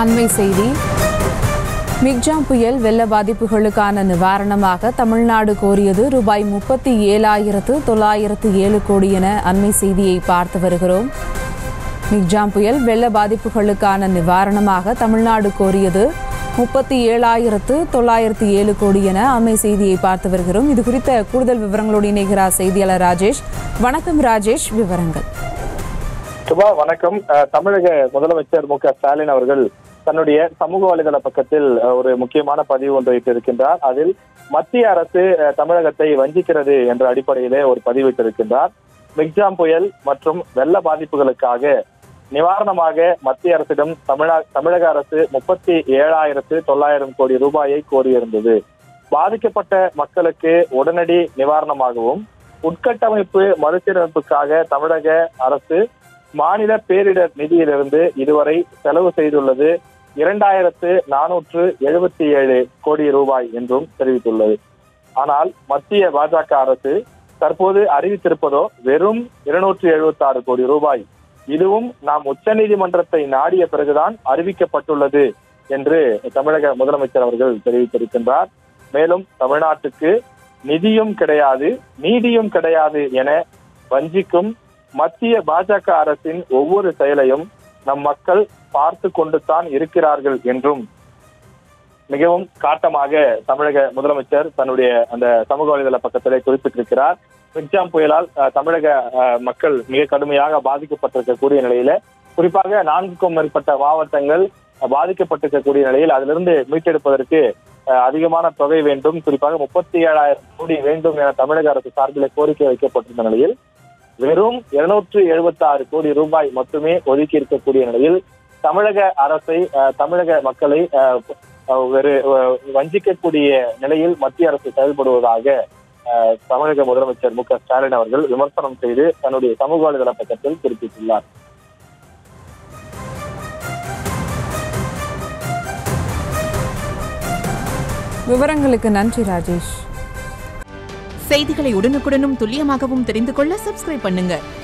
அண்மை செய்தி மிக்ஜாம் புயல் வெள்ள பாதிப்புகளுக்கான நிவாரணமாக தமிழ்நாடு கோரியது ரூபாய் முப்பத்தி ஏழாயிரத்து தொள்ளாயிரத்து ஏழு கோடி என அண்மை செய்தியை பார்த்து வருகிறோம் மிக்ஜாம் புயல் வெள்ள பாதிப்புகளுக்கான நிவாரணமாக தமிழ்நாடு கோரியது முப்பத்தி ஏழாயிரத்து தொள்ளாயிரத்து ஏழு கோடி என அண்மை செய்தியை பார்த்து வருகிறோம் இது குறித்த கூடுதல் விவரங்களோடு இணைகிறார் செய்தியாளர் ராஜேஷ் வணக்கம் ராஜேஷ் விவரங்கள் சுபா வணக்கம் அஹ், தமிழக முதலமைச்சர் மு க ஸ்டாலின் அவர்கள் தன்னுடைய சமூக வலைதள பக்கத்தில் அஹ், ஒரு முக்கியமான பதிவு ஒன்றை இட்டிருக்கின்றார் அதில் மத்திய அரசு அஹ், தமிழகத்தை வஞ்சிக்கிறது என்ற அடிப்படையிலே ஒரு பதிவிட்டிருக்கின்றார் மிக்ஜாம் புயல் மற்றும் வெள்ள பாதிப்புகளுக்காக நிவாரணமாக மத்திய அரசிடம் தமிழக தமிழக அரசு முப்பத்தி ஏழாயிரத்து தொள்ளாயிரம் கோடி ரூபாயை கோரியிருந்தது பாதிக்கப்பட்ட மக்களுக்கு உடனடி நிவாரணமாகவும் உட்கட்டமைப்பு மறுசீரமைப்புக்காக தமிழக அரசு மாநில பேரிடர் நிதியிலிருந்து இதுவரை செலவு செய்துள்ளது இரண்டாயிரத்து நானூற்று எழுபத்தி ஏழு கோடி ரூபாய் என்றும் தெரிவித்துள்ளது ஆனால் மத்திய பாஜக அரசு தற்போது அறிவித்திருப்பதோ வெறும் இருநூற்றி எழுபத்தி ஆறு கோடி ரூபாய் இதுவும் நாம் உச்சநீதிமன்றத்தை நாடிய பிறகுதான் அறிவிக்கப்பட்டுள்ளது என்று தமிழக முதலமைச்சர் அவர்கள் தெரிவித்திருக்கின்றார் மேலும் தமிழ்நாட்டுக்கு நிதியும் கிடையாது நீதியும் கிடையாது என வஞ்சிக்கும் மத்திய பாஜக அரசின் ஒவ்வொரு செயலையும் நம் மக்கள் பார்த்து கொண்டுதான் இருக்கிறார்கள் என்றும் மிகவும் காட்டமாக தமிழக முதலமைச்சர் தன்னுடைய அந்த சமூக வலைதள பக்கத்திலே குறிப்பிட்டிருக்கிறார் மிக்ஜாம் புயலால் அஹ், தமிழக அஹ், மக்கள் மிக கடுமையாக பாதிக்கப்பட்டிருக்கக்கூடிய நிலையில குறிப்பாக நான்குக்கும் மேற்பட்ட மாவட்டங்கள் அஹ், பாதிக்கப்பட்டிருக்கக்கூடிய நிலையில் அதிலிருந்து மீட்டெடுப்பதற்கு அஹ், அதிகமான தொகை வேண்டும் குறிப்பாக முப்பத்தி ஏழாயிரம் கோடி வேண்டும் என தமிழக அரசு சார்பில் கோரிக்கை வைக்கப்பட்டிருந்த நிலையில் வெறும் இருநூற்று எழுபத்தி ஆறு கோடி ரூபாய் மட்டுமே ஒதுக்கி இருக்கக்கூடிய நிலையில் தமிழக அரசை அஹ், தமிழக மக்களை அஹ், அஹ், ஒரு அஹ், வஞ்சிக்கக்கூடிய நிலையில் மத்திய அரசு செயல்படுவதாக அஹ், தமிழக முதலமைச்சர் மு க ஸ்டாலின் அவர்கள் விமர்சனம் செய்து தன்னுடைய சமூக வலைதள பக்கத்தில் குறிப்பிட்டுள்ளார் விவரங்களுக்கு நன்றி ராஜேஷ் செய்திகளை உடனுக்குடனும் துல்லியமாகவும் தெரிந்து கொள்ள சப்ஸ்கிரைப் பண்ணுங்க